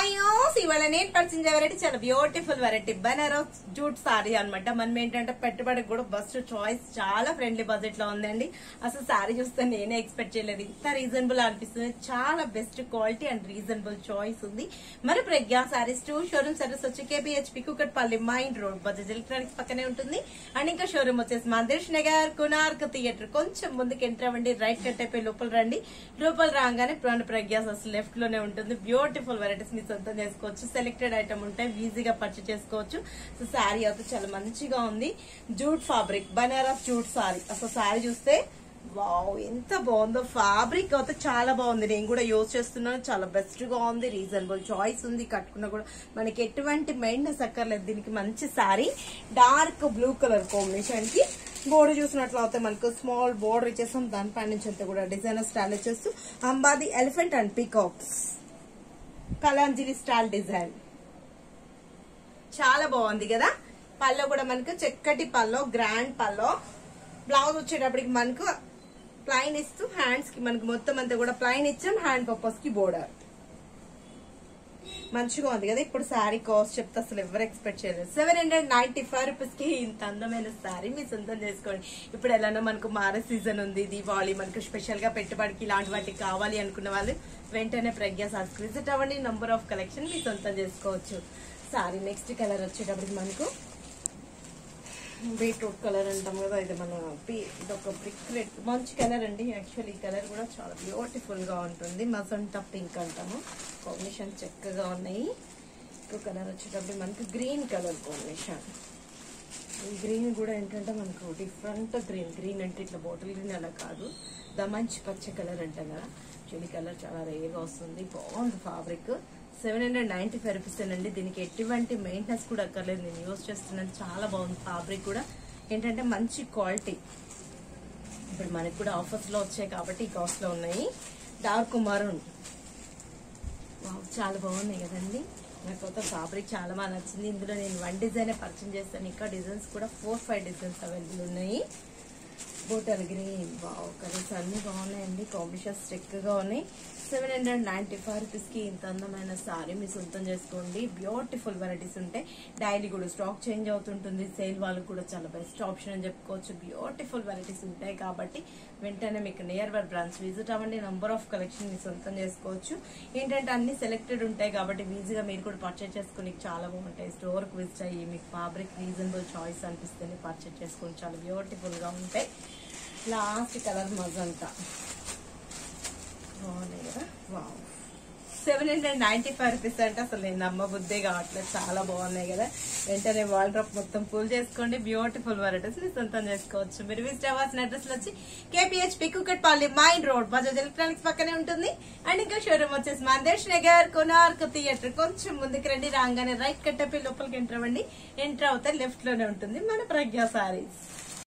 హాయోస్ ఇవాళ నేను పరిచయం వెరైటీ చాలా beautiful variety Banaras jute sari అన్నమాట మనం ఏంటంటే పెట్టుబడికి కూడా బెస్ట్ చాయిస్ చాలా ఫ్రెండ్లీ బడ్జెట్ లో ఉందండి అసలు సారీ చూస్తే నేనే ఎక్స్పెక్ట్ చేయలేదు ఇంత రీజనబుల్ అనిపిస్తుంది చాలా best quality and reasonable choice ఉంది మరి Pragna Sarees to showroom service వచ్చి KPHB Kukatpally main road Bajaj electronics పక్కనే ఉంటుంది అండ్ ఇంకా షోరూమ్ వచ్చేసి మందిర్ష్ నగర్ కునార్క్ థియేటర్ కొంచెం ముందుకు ఎంటర్ అవ్వండి రైట్ కట్ అయిపోయి లోపల రండి లోపల రాగానే ప్రాణ ప్రజ్ఞాస్ అసలు లెఫ్ట్ లోనే ఉంటుంది బ్యూటిఫుల్ వెరైటీస్ మీ సొంతం చేసుకోవచ్చు సెలెక్టెడ్ ఐటమ్ ఉంటాయి ఈజీగా పర్చేస్ చేసుకోవచ్చు సో శారీ అయితే చాలా మంచిగా ఉంది jute fabric Banaras jute sari అసలు శారీ చూస్తే వావ్ ఎంత బాగుందో ఫ్యాబ్రిక్ అయితే చాలా బాగుంది నేను కూడా యూజ్ చేస్తున్నాను చాలా బెస్ట్ గా ఉంది రీజనబుల్ చాయిస్ ఉంది కట్టుకున్నా కూడా మనకి ఎటువంటి మెయింటెనెన్స్ అక్కర్లేదు దీనికి మంచి sari dark blue colour combination కి బోర్డర్ చూసినట్లయితే మనకు స్మాల్ బోర్డర్ ఇచ్చేస్తాం దానిపై నుంచి అంతా కూడా డిజైనర్ స్టైల్ ఇచ్చేస్తూ అంబాది elephant and peacocks Kalanjali style design చాలా బాగుంది కదా పల్లో కూడా మనకు చక్కటి పల్లో గ్రాండ్ పల్లో బ్లౌజ్ వచ్చేటప్పటికి మనకు ప్లైన్ ఇస్తూ హ్యాండ్స్ కి మనకు మొత్తం అంతా కూడా ప్లైన్ ఇచ్చాం హ్యాండ్ పర్పస్ కి బోర్డర్ మంచిగా ఉంది కదా ఇప్పుడు శారీ కాస్ట్ చెప్తే అసలు ఎవరు ఎక్స్పెక్ట్ చేయలేదు seven hundred ninety five rupees కి ఇంత అందమైన శారీ మీ సొంతం చేసుకోండి ఇప్పుడు ఎలానో మనకు మారే సీజన్ ఉంది దీపావళి మనకు స్పెషల్ గా పెట్టుబడికి ఇలాంటి వాటికి కావాలి అనుకున్న వాళ్ళు వెంటనే ప్రజ్ఞా సారీస్ విజిట్ అవ్వండి నంబర్ ఆఫ్ కలెక్షన్ మీ సొంతం చేసుకోవచ్చు సారీ నెక్స్ట్ కలర్ వచ్చేటప్పటికి మనకు బీట్రూట్ కలర్ అంటాం కదా ఇది మన పీ- ఇదొక బ్రిక్ రెడ్ మంచి కలర్ అండి యాక్చువల్లీ ఈ కలర్ కూడా చాలా బ్యూటిఫుల్ గా ఉంటుంది మజంటా పింక్ అంటాము కాంబినేషన్ చక్కగా ఉన్నాయి ఇంకో కలర్ వచ్చేటప్పుడు మనకు గ్రీన్ కలర్ కాంబినేషన్ ఈ గ్రీన్ కూడా ఏంటంటే మనకు డిఫరెంట్ గ్రీన్ గ్రీన్ అంటే ఇట్లా బాటిల్ గ్రీన్ అలా కాదు ద మంచి పచ్చ కలర్ అంటాం కదా చెల్లి కలర్ చాలా రేగా వస్తుంది బాగుంది fabric seven hundred ninety five rupees అండి దీనికి ఎటువంటి మెయింటెనెన్స్ కూడా అక్కర్లేదు నేను యూజ్ చేస్తున్నాను చాలా బాగుంది ఫ్యాబ్రిక్ కూడా ఏంటంటే మంచి క్వాలిటీ ఇప్పుడు మనకి కూడా ఆఫర్స్ లో వచ్చాయి కాబట్టి ఈ కాస్ట్ లో ఉన్నాయి డార్క్ మరూన్ వావ్, చాలా బాగున్నాయి కదండి నాకు కొత్త ఫ్యాబ్రిక్ చాలా బాగా నచ్చింది ఇందులో నేను వన్ డిజైన్ పర్చేజ్ చేస్తాను ఇంకా డిజైన్స్ కూడా ఫోర్ ఫైవ్ డిజైన్స్ అవైలబుల్ ఉన్నాయి బోటల్ గ్రీన్ వావ్ కలర్స్ అన్ని బాగున్నాయండి కాంబినేషన్స్ చక్కగా ఉన్నాయి seven hundred ninety five rupees కి ఇంత అందమైన సారీ మీ సొంతం చేసుకోండి బ్యూటిఫుల్ వెరైటీస్ ఉంటాయి డైలీ కూడా స్టాక్ చేంజ్ అవుతుంటుంది సేల్ వాళ్ళకి కూడా చాలా బెస్ట్ ఆప్షన్ అని చెప్పుకోవచ్చు బ్యూటిఫుల్ వెరైటీస్ ఉంటాయి కాబట్టి వెంటనే మీకు నియర్ బై బ్రాంచ్ విజిట్ అవ్వండి నంబర్ ఆఫ్ కలెక్షన్ మీ సొంతం చేసుకోవచ్చు ఏంటంటే అన్ని సెలెక్టెడ్ ఉంటాయి కాబట్టి ఈజీగా మీరు కూడా పర్చేస్ చేసుకుని చాలా బాగుంటాయి స్టోర్ కి విజిట్ అయ్యి మీకు ఫ్యాబ్రిక్ రీజనబుల్ చాయిస్ అనిపిస్తేనే పర్చేస్ చేసుకుని చాలా బ్యూటిఫుల్ గా ఉంటాయి లాస్ట్ కలర్ మజంతా బాగున్నాయి కదా wow seven hundred ninety five rupees అంటే అసలు నేను నమ్మబుద్దే కావట్లేదు చాలా బాగున్నాయి కదా వెంటనే వాల్ డ్రాప్ మొత్తం ఫుల్ చేసుకోండి బ్యూటిఫుల్ వెరైటీస్ మీరు సొంతం చేసుకోవచ్చు మీరు విజిట్ అవ్వాల్సిన అడ్రస్ వచ్చి KPHB Kukatpally main road Bajaj electronics పక్కనే ఉంటుంది అండ్ ఇంకా షోరూమ్ వచ్చేసి మందేష్ నగర్ కొనార్క్ థియేటర్ కొంచెం ముందుకు రండి రాగానే రైట్ కట్టపి లోపలికి ఎంటర్ అవ్వండి ఎంటర్ అవుతే లెఫ్ట్ లోనే ఉంటుంది మన ప్రజ్ఞా సారీస్